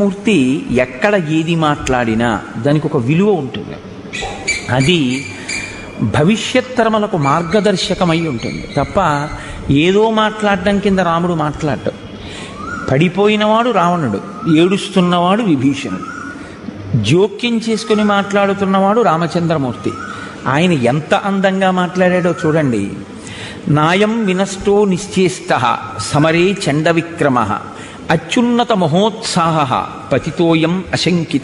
మూర్తి ఎక్కడ ఏది మాట్లాడినా దానికి ఒక విలువ ఉంటుంది అది భవిష్యత్ తరములకు మార్గదర్శకమై ఉంటుంది తప్ప ఏదో మాట్లాడడం కింద రాముడు మాట్లాడటం పడిపోయినవాడు రావణుడు ఏడుస్తున్నవాడు విభీషణుడు జోక్యం చేసుకుని మాట్లాడుతున్నవాడు రామచంద్రమూర్తి ఆయన ఎంత అందంగా మాట్లాడాడో చూడండి నాయం వినష్టో నిశ్చేష్ట సమరే చండ విక్రమ అత్యున్నత మహోత్సాహ పతితోయం అశంకిత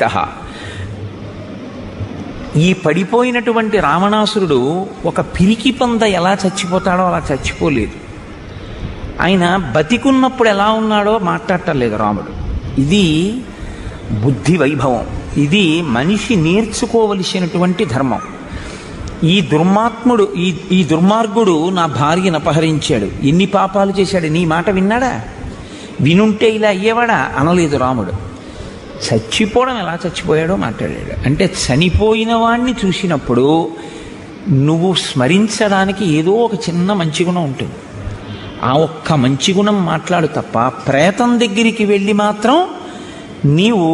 ఈ పడిపోయినటువంటి రావణాసురుడు ఒక పిరికి పంద ఎలా చచ్చిపోతాడో అలా చచ్చిపోలేదు ఆయన బతికున్నప్పుడు ఎలా ఉన్నాడో మాట్లాడటం లేదు రాముడు ఇది బుద్ధి వైభవం ఇది మనిషి నేర్చుకోవలసినటువంటి ధర్మం ఈ దుర్మాత్ముడు ఈ ఈ దుర్మార్గుడు నా భార్యను అపహరించాడు ఎన్ని పాపాలు చేశాడు నీ మాట విన్నాడా వినుంటే ఇలా అయ్యేవాడా అనలేదు రాముడు చచ్చిపోవడం ఎలా చచ్చిపోయాడో మాట్లాడాడు అంటే చనిపోయిన వాణ్ణి చూసినప్పుడు నువ్వు స్మరించడానికి ఏదో ఒక చిన్న మంచి గుణం ఉంటుంది ఆ ఒక్క మంచి గుణం మాట్లాడు తప్ప ప్రేతం దగ్గరికి వెళ్ళి మాత్రం నీవు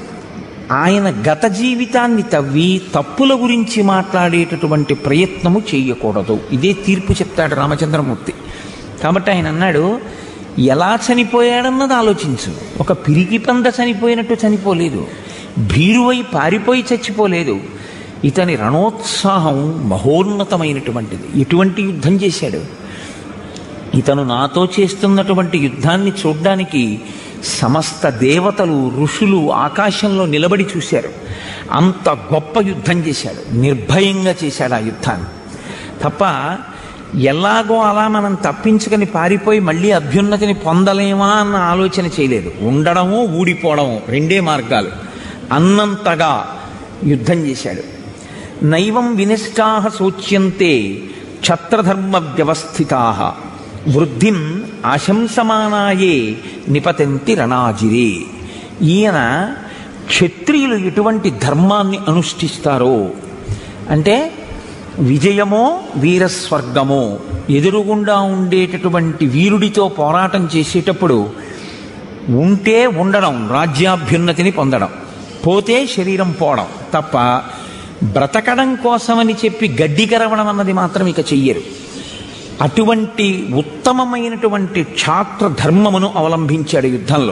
ఆయన గత జీవితాన్ని తవ్వి తప్పుల గురించి మాట్లాడేటటువంటి ప్రయత్నము చేయకూడదు ఇదే తీర్పు చెప్తాడు రామచంద్రమూర్తి కాబట్టి ఆయన అన్నాడు ఎలా చనిపోయాడన్నది ఆలోచించు ఒక పిరికి పంద చనిపోయినట్టు చనిపోలేదు భీరువై పారిపోయి చచ్చిపోలేదు ఇతని రణోత్సాహం మహోన్నతమైనటువంటిది ఎటువంటి యుద్ధం చేశాడు ఇతను నాతో చేస్తున్నటువంటి యుద్ధాన్ని చూడ్డానికి సమస్త దేవతలు ఋషులు ఆకాశంలో నిలబడి చూశారు అంత గొప్ప యుద్ధం చేశాడు నిర్భయంగా చేశాడు ఆ యుద్ధాన్ని తప్ప ఎలాగో అలా మనం తప్పించుకొని పారిపోయి మళ్ళీ అభ్యున్నతిని పొందలేమా అన్న ఆలోచన చేయలేదు ఉండడము ఊడిపోవడము రెండే మార్గాలు అన్నంతగా యుద్ధం చేశాడు నైవం వినిష్టా శోచ్యంతే క్షత్రధర్మ వ్యవస్థితా వృద్ధిం ఆశంసమానాయే నిపతంతి రణాజిరే ఈయన క్షత్రియులు ఎటువంటి ధర్మాన్ని అనుష్ఠిస్తారో అంటే విజయమో వీరస్వర్గమో ఎదురుగుండా ఉండేటటువంటి వీరుడితో పోరాటం చేసేటప్పుడు ఉంటే ఉండడం రాజ్యాభ్యున్నతిని పొందడం పోతే శరీరం పోవడం తప్ప బ్రతకడం కోసమని చెప్పి గడ్డి కరవడం అన్నది మాత్రం ఇక చెయ్యరు అటువంటి ఉత్తమమైనటువంటి క్షాత్ర ధర్మమును అవలంబించాడు యుద్ధంలో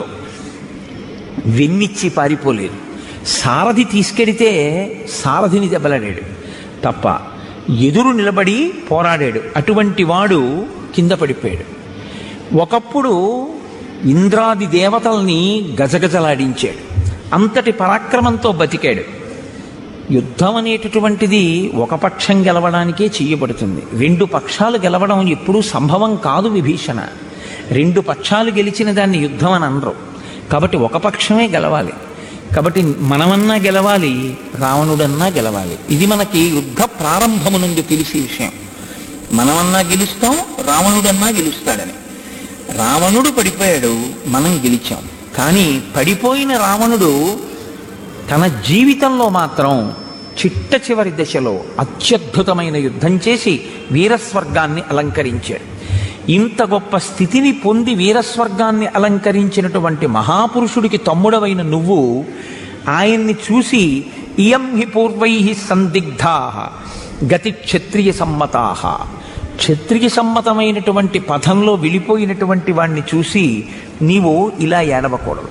వెన్నిచ్చి పారిపోలేదు సారథి తీసుకెడితే సారథిని దెబ్బలాడాడు తప్ప ఎదురు నిలబడి పోరాడాడు అటువంటి వాడు కింద పడిపోయాడు ఒకప్పుడు ఇంద్రాది దేవతల్ని గజగజలాడించాడు అంతటి పరాక్రమంతో బతికాడు యుద్ధం అనేటటువంటిది ఒక పక్షం గెలవడానికే చేయబడుతుంది రెండు పక్షాలు గెలవడం ఎప్పుడూ సంభవం కాదు విభీషణ రెండు పక్షాలు గెలిచిన దాన్ని యుద్ధం అని అనరు కాబట్టి ఒక పక్షమే గెలవాలి కాబట్టి మనమన్నా గెలవాలి రావణుడన్నా గెలవాలి ఇది మనకి యుద్ధ ప్రారంభము నుండి తెలిసే విషయం మనమన్నా గెలుస్తాం రావణుడన్నా గెలుస్తాడని రావణుడు పడిపోయాడు మనం గెలిచాం కానీ పడిపోయిన రావణుడు తన జీవితంలో మాత్రం చిట్ట చివరి దశలో అత్యద్భుతమైన యుద్ధం చేసి వీరస్వర్గాన్ని అలంకరించాడు ఇంత గొప్ప స్థితిని పొంది వీరస్వర్గాన్ని అలంకరించినటువంటి మహాపురుషుడికి తమ్ముడవైన నువ్వు ఆయన్ని చూసి ఇయం హి పూర్వై సందిగ్ధా గతి క్షత్రియ సమ్మతా క్షత్రియ సమ్మతమైనటువంటి పథంలో వెళ్ళిపోయినటువంటి వాణ్ణి చూసి నీవు ఇలా ఏడవకూడదు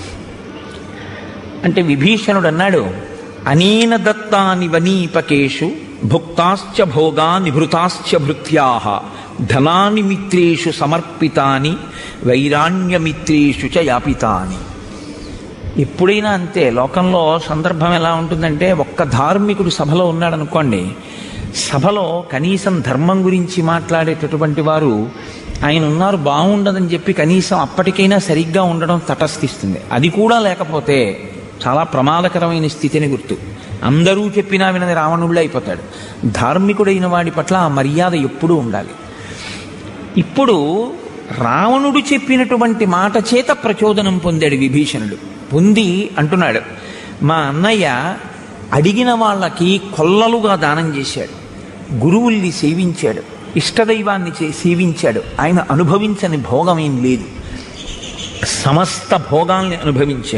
అంటే విభీషణుడు అన్నాడు అనేన దత్తాని వనీపకేషు భుక్తాశ్చ భోగా నిభృతాశ్చ భృత్యా ధనాని మిత్రేషు సమర్పితాని వైరాణ్యమిత్రేషు చ యాపితాని ఎప్పుడైనా అంతే లోకంలో సందర్భం ఎలా ఉంటుందంటే ఒక్క ధార్మికుడు సభలో ఉన్నాడనుకోండి సభలో కనీసం ధర్మం గురించి మాట్లాడేటటువంటి వారు ఆయన ఉన్నారు బాగుండదని చెప్పి కనీసం అప్పటికైనా సరిగ్గా ఉండడం తటస్థిస్తుంది అది కూడా లేకపోతే చాలా ప్రమాదకరమైన స్థితిని గుర్తు అందరూ చెప్పినా వినది రావణుళ్ళే అయిపోతాడు ధార్మికుడైన వాడి పట్ల ఆ మర్యాద ఎప్పుడూ ఉండాలి ఇప్పుడు రావణుడు చెప్పినటువంటి మాట చేత ప్రచోదనం పొందాడు విభీషణుడు పొంది అంటున్నాడు మా అన్నయ్య అడిగిన వాళ్ళకి కొల్లలుగా దానం చేశాడు గురువుల్ని సేవించాడు ఇష్టదైవాన్ని చే- సేవించాడు ఆయన అనుభవించని భోగం ఏం లేదు సమస్త భోగాల్ని అనుభవించాడు